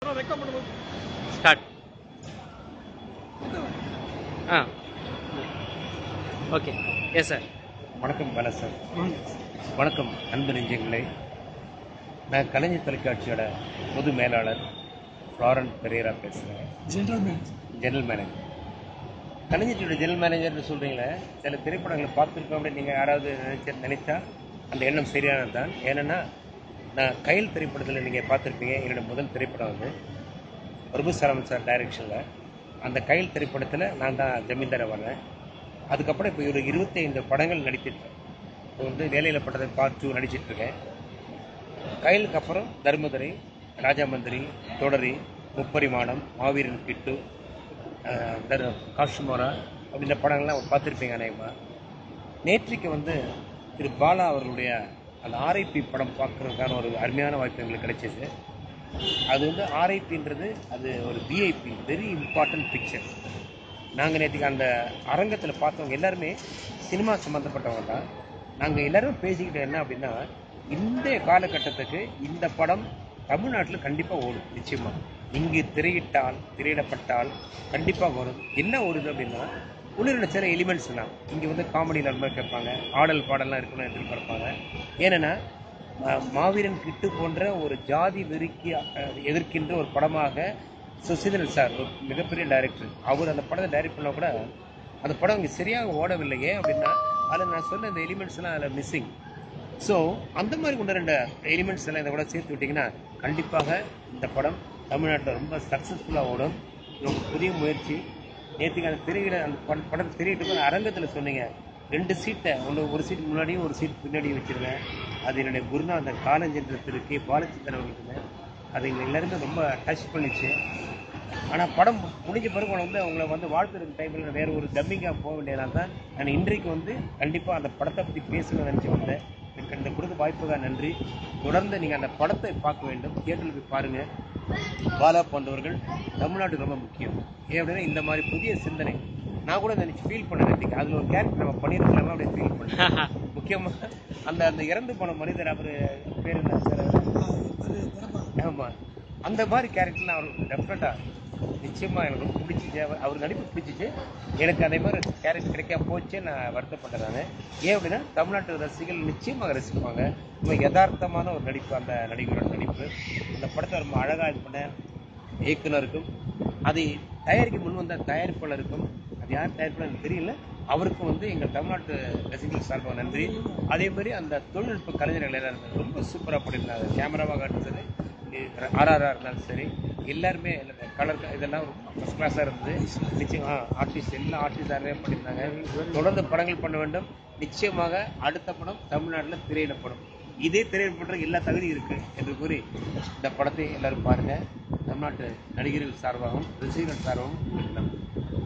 Record பண்ணும்போது start ஆ okay yes sir வணக்கம் பாலா சார் வணக்கம் அன்பு நெஞ்சங்களே நான் கலைஞர் தொலைக்காட்சியோட பொது மேலாளர் ஃப்ளாரன் பெரேரா பேசுகிறேன் ஜென்ரல் மேன் ஜெனரல் மேனேஜர் கலைஞரோட ஜெனரல் மேனேஜர்னு சொல்கிறீங்களே சில திரைப்படங்களை பார்த்துருக்கோம் அப்படின்னு நீங்கள் யாராவது நினைச்ச நினைச்சா அந்த எண்ணம் சரியானது தான் ஏன்னா நான் கையில் திரைப்படத்தில் நீங்கள் பார்த்துருப்பீங்க என்னோட முதல் திரைப்படம் வந்து பிரபு சரவணன் சார் டைரக்ஷனில் அந்த கையில் திரைப்படத்தில் நான் தான் ஜமீன்தாரை வந்தேன் அதுக்கப்புறம் இப்போ ஒரு இருபத்தைந்து படங்கள் நடித்திருக்கேன் இப்போ வந்து வேலையில் பட்டதை பார்ட் டூ நடிச்சிட்ருக்கேன் கையலுக்கு அப்புறம் தர்மதுரை ராஜாமந்திரி தொடரி முப்பரிமாணம் மாவீரன் கிட்டு அஹ், தர் காஷ்மோரா அப்படின்ற படங்கள்லாம் பார்த்துருப்பீங்க அநேகமாக நேற்றைக்கு வந்து திரு பாலா அவர்களுடைய அந்த ஆர்ஐபி படம் பார்க்கறதுக்கான ஒரு அருமையான வாய்ப்பு எங்களுக்கு கிடைச்சது அது வந்து ஆர்ஐபின்றது அது ஒரு விஐபி வெரி இம்பார்ட்டன்ட் பிக்சர் நாங்கள் நேற்றுக்கு அந்த அரங்கத்தில் பார்த்தவங்க எல்லாருமே சினிமா சம்மந்தப்பட்டவங்க தான் நாங்கள் எல்லாரும் பேசிக்கிட்டு என்ன அப்படின்னா இந்த காலகட்டத்துக்கு இந்த படம் தமிழ்நாட்டில் கண்டிப்பாக ஓடும் நிச்சயமாக இங்கு திரையிட்டால் திரையிடப்பட்டால் கண்டிப்பாக வரும் என்ன ஓடுது அப்படின்னா உள்ளிருந்த சில எலிமெண்ட்ஸ் தான் இங்கே வந்து காமெடியில் ரொம்ப கேட்பாங்க ஆடல் பாடல்லாம் இருக்கணும்னு எதிர்பார்ப்பாங்க ஏன்னா மா- மாவீரன் கிட்டு போன்ற ஒரு ஜாதி வெறுக்கி அஹ், எதிர்க்கின்ற ஒரு படமாக சுசீந்திரன் சார் ஒரு மிகப்பெரிய டைரக்டர் அவர் அந்த படத்தை டைரக்ட் பண்ண கூட அந்த படம் இங்கே சரியாக ஓடவில்லை ஏன் அப்படின்னா அதில் நான் சொன்ன இந்த எலிமெண்ட்ஸ் எல்லாம் அதில் மிஸ்ஸிங் ஸோ அந்த மாதிரி ஒன்று ரெண்டு எலிமெண்ட்ஸ் எல்லாம் இதை கூட சேர்த்து விட்டிங்கன்னா கண்டிப்பாக இந்த படம் தமிழ்நாட்டில் ரொம்ப சக்ஸஸ்ஃபுல்லாக ஓடும் இது ஒரு புதிய முயற்சி நேற்றுக்கு அந்த திரையிட அந்த படம் படம் திரையிட்டு அரங்கத்தில் சொன்னீங்க ரெண்டு சீட்டை ஒன்று ஒரு சீட் முன்னாடியும் ஒரு சீட் பின்னாடியும் வச்சிருந்தேன் அது என்னுடைய குருநாதர் காலஞ்சென்ற திரு கே பாலச்சந்திரன் அவர்களுக்கு அது எங்களை எல்லாருமே ரொம்ப டச் பண்ணிச்சு ஆனால் படம் முடிஞ்ச பிறகு உங்களை வந்து அவங்கள வந்து வாழ்த்துறதுக்கு டைமில் வேற ஒரு டம்மிங்காக போக வேண்டியதால் தான் நான் இன்றைக்கு வந்து கண்டிப்பாக அந்த படத்தை பற்றி பேசணும்னு நினச்சி வந்தேன் எனக்கு இந்த கொடுத்த வாய்ப்புக்காக நன்றி தொடர்ந்து நீங்கள் அந்த படத்தை பார்க்க வேண்டும் தியேட்டரில் போய் பாருங்கள் பாலா போன்றவர்கள் தமிழ்நாட்டுக்கு ரொம்ப முக்கியம் ஏன் அப்படின்னா இந்த மாதிரி புதிய சிந்தனை நான் கூட நினைச்சு ஃபீல் பண்ணேன் இன்னைக்கு அதில் ஒரு கேரக்டர் நம்ம பண்ணியிருக்கலாமா அப்படியே ஃபீல் பண்ணேன் முக்கியமாக அந்த அந்த இறந்து போன மனிதர் அவர் பேர் என்ன சார் அவரு? ஆமா அந்த மாதிரி கேரக்டர்லாம் அவருக்கு டெஃபினட்டா நிச்சயமா எனக்கு ரொம்ப பிடிச்சிச்சு அவர் அவர் நடிப்பு பிடிச்சிச்சு எனக்கு அதே மாதிரி கேரக்டர் கிடைக்காம போச்சே நான் வருத்தப்பட்டேன் நான் ஏன் அப்படின்னா தமிழ்நாட்டு ரசிகர்கள் நிச்சயமாக ரசிப்பாங்க ரொம்ப யதார்த்தமான ஒரு நடிப்பு அந்த நடிகரோட நடிப்பு அந்த படத்தை ரொம்ப அழகாக இது பண்ண இயக்குனருக்கும் அதை தயாரிக்க முன் வந்த தயாரிப்பாளருக்கும் அது யார் தயாரிப்பாளர் எனக்கு தெரியல அவருக்கும் வந்து எங்கள் தமிழ்நாட்டு ரசிகர்கள் சார்பாக நன்றி அதே மாதிரி அந்த தொழில்நுட்ப கலைஞர்கள் எல்லாரும் ரொம்ப சூப்பராக பண்ணியிருந்தாங்க கேமராவாக இருந்தது ஆர்ஆர்ஆர் இருந்தாலும் சரி எல்லாருமே கலர் இதெல்லாம் ரொம்ப ஃபஸ்ட் கிளாஸாக இருந்தது நிச்சயம் ஆர்டிஸ்ட் எல்லா ஆர்டிஸ்ட் யாருமே பண்ணியிருந்தாங்க தொடர்ந்து படங்கள் பண்ண வேண்டும் நிச்சயமாக அடுத்த படம் தமிழ்நாட்டில் திரையிடப்படும் இதே திரையிடப்படுற எல்லா தகுதி இருக்கு என்று கூறி இந்த படத்தை எல்லாரும் பாருங்க தமிழ்நாட்டு நடிகர்கள் சார்பாகவும் ரசிகர்கள் சார்பாகவும் உங்களுக்கு நன்றி